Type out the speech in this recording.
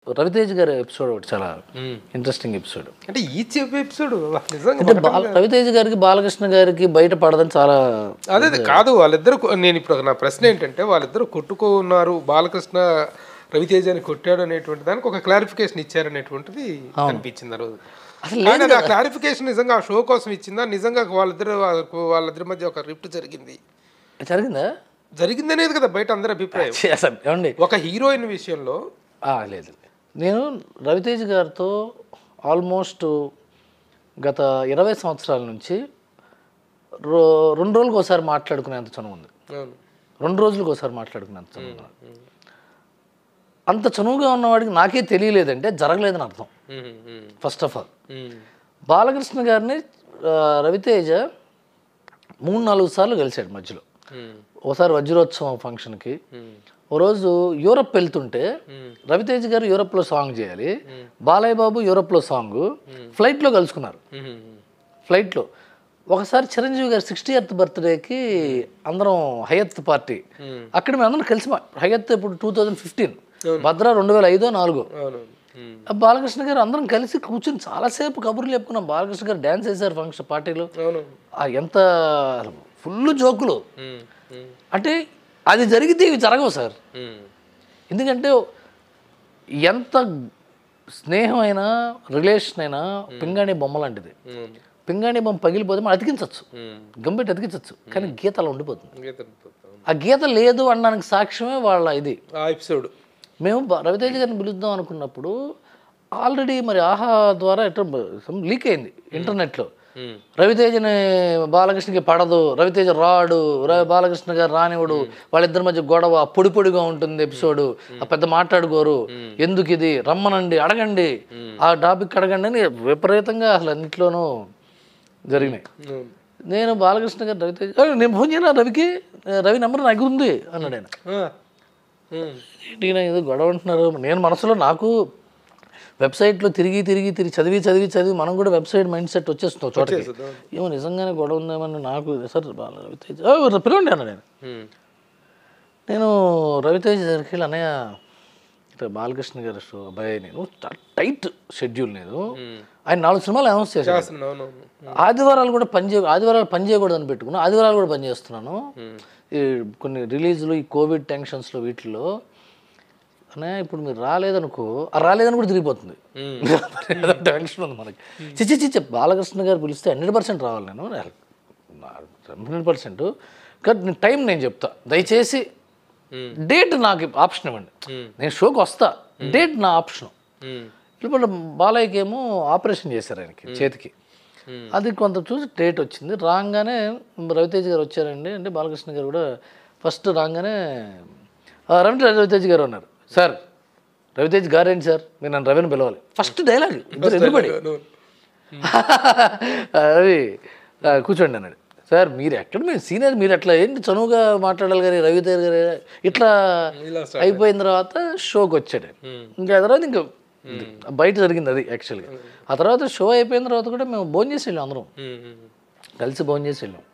రవితేజ్ గారి ఎపిసోడ్ ఒకటి చాలా ఇంట్రెస్టింగ్ ఎపిసోడ్ అంటే ఈచ్ ఎపిసోడ్ నిజంగా అంటే బాల రవితేజ్ గారికి బాలకృష్ణ గారికి బయట పడదని చాలా అదే అదే కాదు వాళ్ళిద్దరు కొ- నేను ఇప్పుడు నా ప్రశ్న ఏంటంటే వాళ్ళిద్దరు కొట్టుకున్నారు బాలకృష్ణ రవితేజ అని కొట్టాడు అనేటువంటి దానికి ఒక క్లారిఫికేషన్ ఇచ్చారనేటువంటిది అనిపించింది ఆ రోజు అసలు కానీ అది ఆ క్లారిఫికేషన్ నిజంగా ఆ షో కోసం ఇచ్చిందా నిజంగా వాళ్ళిద్దరు వాళ్ళకు- వాళ్ళిద్దరి మధ్య ఒక రిఫ్ట్ జరిగింది జరిగిందా జరిగిందనేది కదా బయట అందరి అభిప్రాయం ఛీ, అసలు ఏమండి ఒక హీరోయిన్ విషయంలో ఆ, లేదు నేను రవితేజ్ గారితో ఆల్మోస్ట్ గత ఇరవై సంవత్సరాల నుంచి రో రెండు రోజులకు ఒకసారి మాట్లాడుకునేంత చనువు ఉంది అవును రెండు రోజులకు ఒకసారి మాట్లాడుకునేంత చనువు ఉంది అంత చనువుగా ఉన్నవాడికి నాకే తెలియలేదంటే జరగలేదని అర్థం um, um, first of all um, Balakrishna గారిని ఆ, రవితేజ మూడు నాలుగు సార్లు కలిశాడు మధ్యలో ఉమ్, ఒకసారి వజ్రోత్సవం ఫంక్షన్కి ఓ రోజు యూరప్ వెళ్తుంటే రవితేజ్ గారు యూరప్లో సాంగ్ చేయాలి బాలయ్య బాబు యూరప్లో సాంగ్ ఫ్లైట్లో కలుసుకున్నారు ఉమ్, ఉమ్, ఫ్లైట్లో ఒకసారి చిరంజీవి గారి సిక్స్టీ ఎయిత్ బర్త్డేకి అందరం హయత్ పార్టీ అక్కడ మేము అందరం కలిసి మా- హయత్ ఇప్పుడు టూ థౌజండ్ ఫిఫ్టీన్ భద్ర రెండు వేల ఐదో నాలుగో అవును ఉమ్, ఆ బాలకృష్ణ గారు అందరం కలిసి కూర్చొని చాలాసేపు కబుర్లు చెప్పుకున్నాం బాలకృష్ణ గారు డ్యాన్స్ వేశారు ఫంక్షన్ పార్టీలో అవును ఆ ఎంత ఫుల్ జోకులు ఉమ్, ఉమ్, అంటే అది జరిగితే ఇవి జరగవు సార్ ఉమ్, ఎందుకంటే ఎంత స్నేహం అయినా రిలేషన్ అయినా పింగాణి బొమ్మ లాంటిది ఉమ్, పింగాణి బొమ్మ పగిలిపోతే మనం అతికించవచ్చు ఉమ్. గంపెట్టి అతికించవచ్చు కానీ గీత అలా ఉండిపోతుంది ఇంకేం తెలియదు. ఆ గీత లేదు అనడానికి సాక్ష్యమే వాళ్ళ ఇది ఆ ఎపిసోడ్ మేము బ- రవితేజ గారిని పిలుద్దాం అనుకున్నప్పుడు ఆల్రెడీ మరి ఆహా ద్వారా ఎట్లా లీక్ అయింది ఇంటర్నెట్లో ఉమ్, రవితేజని బాలకృష్ణకి పడదు రవితేజ రాడు ర- బాలకృష్ణ గారు రానివాడు వాళ్ళిద్దరి మధ్య గొడవ పొడి పొడిగా ఉంటుంది ఎపిసోడ్ ఆ పెద్ద మాట్లాడుకోరు ఎందుకు ఇది రమ్మనండి అడగండి ఆ టాపిక్ అడగండి అని విపరీతంగా అసలు అన్నిట్లోనూ జరిగినాయి అవును. నేను బాలకృష్ణ గారు రవితేజ "ఏ, నేను ఫోన్ చేయనా రవికి "ఏ, రవి నెంబర్ నా దగ్గర ఉంది అన్నాడు ఆయన ఆ, ఉమ్, ఏంటి ఈయన ఏదో గొడవ అంటున్నారు నేను మనసులో నాకు వెబ్సైట్లో తిరిగి తిరిగి తిరిగి చదివి చదివి చదివి మనం కూడా వెబ్సైట్ మైండ్ సెట్ వచ్చేస్తున్నాం చోటకి వచ్చేస్తుంది, ఏమో నిజంగానే గొడవ ఉందేమని నాకు సార్ బాల రవితేజ్ "ఓ, పిలవండి అన్న నేను ఉమ్, నేను రవితేజ్ దగ్గరికి వెళ్ళి అన్నయ్య ఇట్లా బాలకృష్ణ గారి షో అబ్బాయి నేను చాలా టైట్ షెడ్యూల్ నేను ఆయన నాలుగు సినిమాలు అనౌన్స్ చేశాను చేస్తున్నాను, అవునవును. ఆదివారాలు కూడా పని చేయ ఆదివారాలు పని చేయకూడదని పెట్టుకున్నా ఆదివారాలు కూడా పని చేస్తున్నాను ఈ కొన్ని రిలీజ్లు ఈ కోవిడ్ టెన్షన్స్లో వీటిల్లో అనే ఇప్పుడు మీరు రాలేదనుకో ఆ రాలేదని కూడా తిరిగిపోతుంది టెన్షన్ ఉంది మనకి చిచ్చి చిచ్చి బాలకృష్ణ గారు పిలిస్తే హండ్రెడ్ పర్సెంట్ రావాలి నేను హండ్రెడ్ పర్సెంట్ కానీ నేను టైం నేను చెప్తా దయచేసి డేట్ నాకు ఆప్షన్ ఇవ్వండి నేను షోకి వస్తా డేట్ నా ఆప్షన్ ఉమ్, ఇప్పుడు బాలయ్యకి ఏమో ఆపరేషన్ చేశారు ఆయనకి చేతికి అది కొంత చూసి డేట్ వచ్చింది రాగానే రవితేజ్ గారు వచ్చారండి అంటే బాలకృష్ణ గారు కూడా ఫస్ట్ రాగానే "ఆ, రండి రవితేజ్ గారు అన్నారు సార్ రవితేజ్ గారేంటి సార్ మీరు నన్ను రవిని పిలవాలి ఫస్ట్ డైలాగ్ ఇద్దరు ఎందుబడి అవును. రవి "ఆ, కూర్చోండి అన్నాడు సార్ మీరు ఎక్కడ మీరు సీనియర్ మీరు ఎట్లా ఏంటి చనువుగా మాట్లాడాలి కానీ రవితేజ్ గారు ఇట్లా ఇలా అయిపోయిన తర్వాత షోకి వచ్చాడు ఆయన. ఇంకా ఆ తర్వాత ఇంకా బయట జరిగింది అది యాక్చువల్గా ఆ తర్వాత షో అయిపోయిన తర్వాత కూడా మేము భోజనం చేసి వెళ్ళాం అందరం ఉమ్, ఉమ్, కలిసి భోజనం చేసి వెళ్ళాం